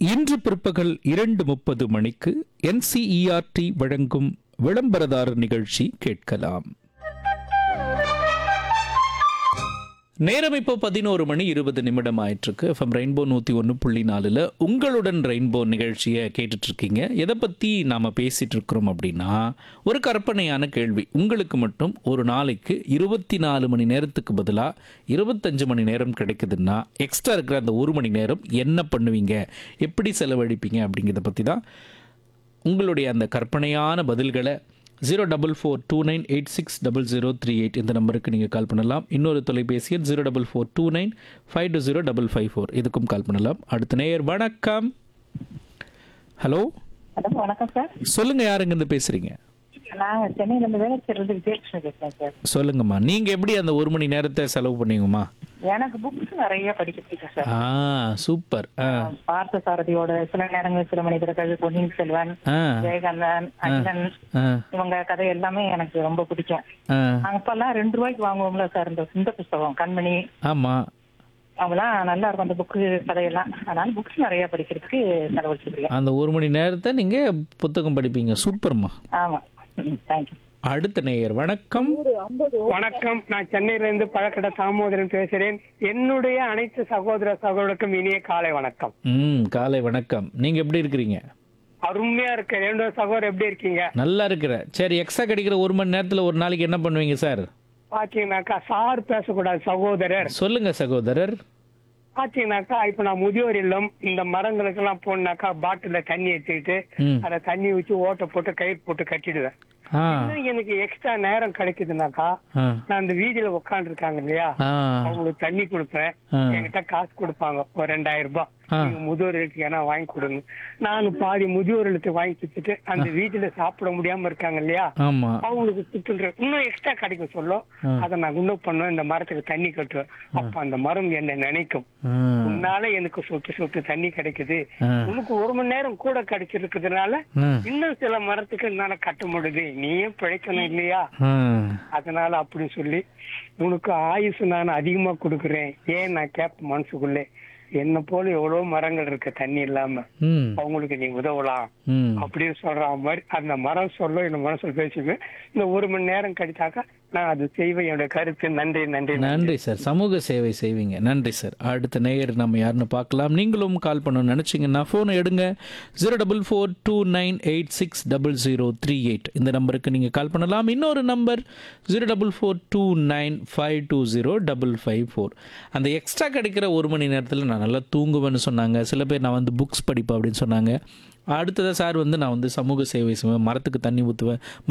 இன்று பிற்பகல் இரண்டு முப்பது மணிக்கு என்சிஇஆர்டி வழங்கும் விளம்பரதாரர் நிகழ்ச்சி கேட்கலாம் நேரம் இப்போ பதினோரு மணி இருபது நிமிடம் ஆயிட்டிருக்கு எஃப்எம் ரெயின்போ நூற்றி ஒன்று புள்ளி நாலில் உங்களுடன் ரெயின்போ நிகழ்ச்சியை கேட்டுட்டு இருக்கீங்க எதை பற்றி நாம் பேசிகிட்டு இருக்கிறோம் அப்படின்னா ஒரு கற்பனையான கேள்வி உங்களுக்கு மட்டும் ஒரு நாளைக்கு இருபத்தி நாலு மணி நேரத்துக்கு பதிலாக இருபத்தஞ்சு மணி நேரம் கிடைக்குதுன்னா எக்ஸ்ட்ரா இருக்கிற அந்த ஒரு மணி நேரம் என்ன பண்ணுவீங்க எப்படி செலவழிப்பீங்க அப்படிங்கிறத பற்றி தான் உங்களுடைய அந்த கற்பனையான பதில்களை zero double four two nine eight six double zero three eight இந்த நம்பருக்கு நீங்கள் கால் பண்ணலாம் இன்னொரு தொலைபேசி எண் zero double four two nine five two zero double five four இதுக்கும் கால் பண்ணலாம் அடுத்த நேயர் வணக்கம் ஹலோ ஹலோ வணக்கம் சார் சொல்லுங்கள் யாருங்கேருந்து பேசுகிறீங்க நாங்க சென்னையில இருந்து வேலைச்சிருந்து விஜயலட்சுமி பேசுறேன் சார் சொல்லுங்கம்மா நீங்கள் எப்படி அந்த ஒரு மணி நேரத்தை செலவு பண்ணுவீங்கம்மா எனக்கு புக்ஸ் நிறைய படிக்க பிடிக்கும் சார் ஆ சூப்பர் ஆ பார்த்த சாரதியோட சில நேரங்கள் சில மனிதர்கள் பொன்னியின் செல்வன் ஆ ஜெயகாந்தன் அண்ணன் ஆ இவங்க கதை எல்லாமே எனக்கு ரொம்ப பிடிக்கும் ஆ அப்பெல்லாம் ரெண்டு ரூபாய்க்கு வாங்குவோம்ல சார் இந்த இந்த புஸ்தகம் கண்மணி ஆமாம் அவங்களாம் நல்லா இருக்கும் அந்த புக்கு கதையெல்லாம் அதனால புக்ஸ் நிறைய படிக்கிறதுக்கு செலவழிச்சிருக்கேன் அந்த ஒரு மணி நேரத்தை நீங்கள் புத்தகம் படிப்பீங்க சூப்பர்மா ஆமா தேங்க்யூ அடுத்த நேயர் வணக்கம் வணக்கம் நான் சென்னையில இருந்து பழக்கடை தாமோதரன் பேசுறேன் என்னுடைய அனைத்து சகோதர சகோதரருக்கும் இனிய காலை வணக்கம் ம் காலை வணக்கம் நீங்கள் எப்படி இருக்கிறீங்க அருமையா இருக்கு ரெண்டு சகோதரர் எப்படி இருக்கீங்க நல்லா இருக்கிறேன் சரி எக்ஸ்ட்ரா கிடைக்கிற ஒரு மணி நேரத்தில் ஒரு நாளைக்கு என்ன பண்ணுவீங்க சார் பாத்தீங்கன்னாக்கா சார் பேசக்கூடாது சகோதரர் சொல்லுங்க சகோதரர் பாத்தீங்கன்னாக்கா இப்ப நான் முதியோர் இல்லம் இந்த மரங்களுக்கு எல்லாம் போனாக்கா பாட்டில தண்ணி எடுத்துக்கிட்டு ம் அதை தண்ணி வச்சு ஓட்டை போட்டு கயிறு போட்டு கட்டிடுவேன் ஆ இன்னும் எனக்கு எக்ஸ்ட்ரா நேரம் கிடைக்குதுனாக்கா ஆ நான் இந்த வீதியில உட்காந்து இருக்காங்க இல்லையா ஆ அவங்களுக்கு தண்ணி கொடுப்பேன் ஆ. என்கிட்ட காசு கொடுப்பாங்க ஒரு ரெண்டாயிரம் ரூபாய் ஆ. நீங்க முதியோர்களுக்கு ஏன்னா வாங்கி கொடுங்க நான் பாதி முதியோர்களுக்கு வாங்கி கொடுத்துட்டு அந்த வீட்டுல சாப்பிட முடியாம இருக்காங்க இல்லையா ஆமாம் அவங்களுக்கு கொடுத்துடுறேன் இன்னும் எக்ஸ்ட்ரா கிடைக்கும் சொல்லும் ஆ. அதை நான் இன்னும் பண்ணுவேன் இந்த மரத்துக்கு தண்ணி கட்டுவேன் அப்ப அந்த மரம் என்ன நினைக்கும் ஆ உன்னால எனக்கு சொட்டு சொட்டு தண்ணி கிடைக்குது ஆ. உனக்கு ஒரு மணி நேரம் கூட கிடைச்சிருக்கிறதுனால ஆ. இன்னும் சில மரத்துக்கு என்னால கட்ட முடியுது நீயும் பிழைக்கணும் இல்லையா ஆ அதனால அப்படி சொல்லி உனக்கு ஆயுசு நான் அதிகமா கொடுக்குறேன் ஏன் நான் கேட்பேன் மனசுக்குள்ளே என்ன போல எவ்வளவு மரங்கள் இருக்கு தண்ணி இல்லாம ம் அவங்களுக்கு நீ உதவலாம் ம் அப்படின்னு சொல்ற மாதிரி அந்த மரம் சொல்ல இந்த மனசுல பேசிக்குவேன் இந்த ஒரு மணி நேரம் கழிச்சாக்கா நான் அது செய்வேன் என்னோட கருத்து நன்றி நன்றி நன்றி சார் சமூக சேவை செய்வீங்க நன்றி சார் அடுத்த நேயர் நம்ம யாருன்னு பார்க்கலாம் நீங்களும் கால் பண்ணணும்னு நினச்சிங்கன்னா ஃபோனை எடுங்க zero double four two nine eight six double zero three eight இந்த நம்பருக்கு நீங்கள் கால் பண்ணலாம் இன்னொரு number zero double four two nine five two zero double five four அந்த எக்ஸ்ட்ரா கிடைக்கிற ஒரு மணி நேரத்தில் நான் நல்லா தூங்குவேன்னு சொன்னாங்க சில பேர் நான் வந்து புக்ஸ் படிப்பேன் அப்படின்னு சொன்னாங்க அடுத்ததாக சார் வந்து நான் வந்து சமூக சேவை செய்வேன் மரத்துக்கு தண்ணி ஊற்றுவேன்